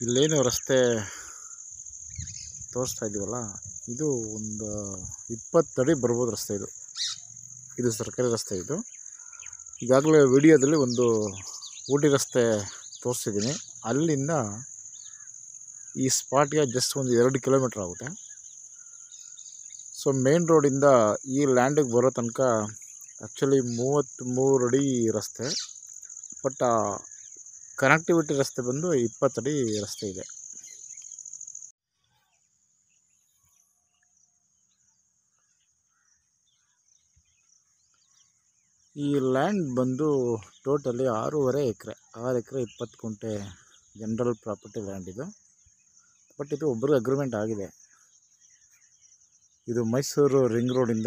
ಇಲ್ಲೇನು ರಸ್ತೆ ತೋರಿಸ್ತಾ ಇದ್ದೀವಲ್ಲ ಇದು ಒಂದು ಇಪ್ಪತ್ತಡಿ ಬರ್ಬೋದು ರಸ್ತೆ ಇದು ಇದು ಸರ್ಕಾರಿ ರಸ್ತೆ ಇದು ಈಗಾಗಲೇ ವಿಡಿಯೋದಲ್ಲಿ ಒಂದು ಊಟಿ ರಸ್ತೆ ತೋರಿಸಿದ್ದೀನಿ ಅಲ್ಲಿಂದ ಈ ಸ್ಪಾಟ್ಗೆ ಜಸ್ಟ್ ಒಂದು ಎರಡು ಕಿಲೋಮೀಟ್ರ್ ಆಗುತ್ತೆ ಸೊ ಮೇನ್ ರೋಡಿಂದ ಈ ಲ್ಯಾಂಡಿಗೆ ಬರೋ ತನಕ ಆ್ಯಕ್ಚುಲಿ ಮೂವತ್ತ್ಮೂರು ಅಡಿ ರಸ್ತೆ ಬಟ್ ಕನೆಕ್ಟಿವಿಟಿ ರಸ್ತೆ ಬಂದು ಇಪ್ಪತ್ತಡಿ ರಸ್ತೆ ಇದೆ ಈ ಲ್ಯಾಂಡ್ ಬಂದು ಟೋಟಲಿ ಆರೂವರೆ ಎಕರೆ ಆರು ಎಕರೆ ಇಪ್ಪತ್ತು ಕುಂಟೆ ಜನರಲ್ ಪ್ರಾಪರ್ಟಿ ಲ್ಯಾಂಡ್ ಇದು ಬಟ್ ಇದು ಒಬ್ಬರಿಗೆ ಅಗ್ರಿಮೆಂಟ್ ಆಗಿದೆ ಇದು ಮೈಸೂರು ರಿಂಗ್ ರೋಡಿಂದ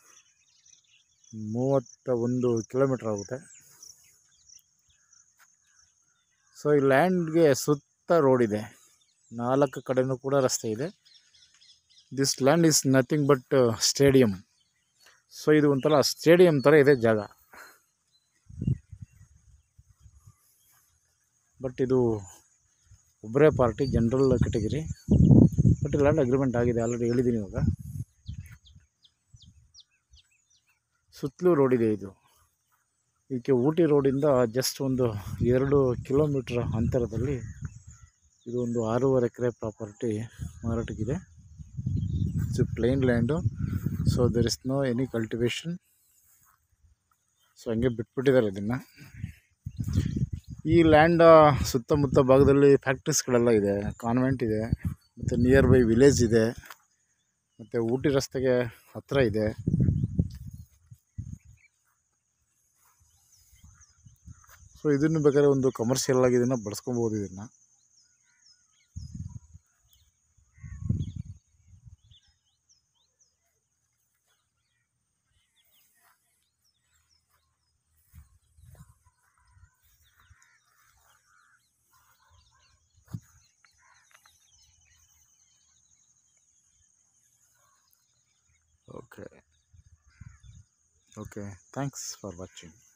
ಮೂವತ್ತ ಒಂದು ಕಿಲೋಮೀಟ್ರ್ ಆಗುತ್ತೆ ಸೊ ಈ ಲ್ಯಾಂಡ್ಗೆ ಸುತ್ತ ರೋಡ್ ಇದೆ ನಾಲ್ಕು ಕಡೆನೂ ಕೂಡ ರಸ್ತೆ ಇದೆ this land is nothing but stadium so ಇದು ಒಂಥರ ಸ್ಟೇಡಿಯಂ ಥರ ಇದೆ ಜಾಗ ಬಟ್ ಇದು ಒಬ್ಬರೇ party general category but land agreement ಆಗಿದೆ ಆಲ್ರೆಡಿ ಹೇಳಿದ್ದೀನಿ ಇವಾಗ ಸುತ್ತಲೂ ರೋಡ್ ಇದೆ ಇದು ಇದಕ್ಕೆ ಊಟಿ ರೋಡಿಂದ ಜಸ್ಟ್ ಒಂದು ಎರಡು ಕಿಲೋಮೀಟ್ರ್ ಅಂತರದಲ್ಲಿ ಇದು ಒಂದು ಆರೂವರೆ ಎಕರೆ ಪ್ರಾಪರ್ಟಿ ಮಾರಾಟಕ್ಕಿದೆ it's plain land so there is no any cultivation so ಹಂಗೆ ಬಿಟ್ಬಿಟ್ಟಿದ್ದಾರೆ ಇದನ್ನು ಈ ಲ್ಯಾಂಡ ಸುತ್ತಮುತ್ತ ಭಾಗದಲ್ಲಿ ಫ್ಯಾಕ್ಟ್ರೀಸ್ಗಳೆಲ್ಲ ಇದೆ ಕಾನ್ವೆಂಟ್ ಇದೆ ಮತ್ತು ನಿಯರ್ ಬೈ ವಿಲೇಜ್ ಇದೆ ಮತ್ತು ಊಟಿ ರಸ್ತೆಗೆ ಹತ್ತಿರ ಇದೆ ಸೊ ಇದನ್ನು ಬೇಕಾದ್ರೆ ಒಂದು ಕಮರ್ಷಿಯಲ್ ಆಗಿ ಇದನ್ನು ಬಳಸ್ಕೊಬೋದು ಇದನ್ನು okay okay thanks for watching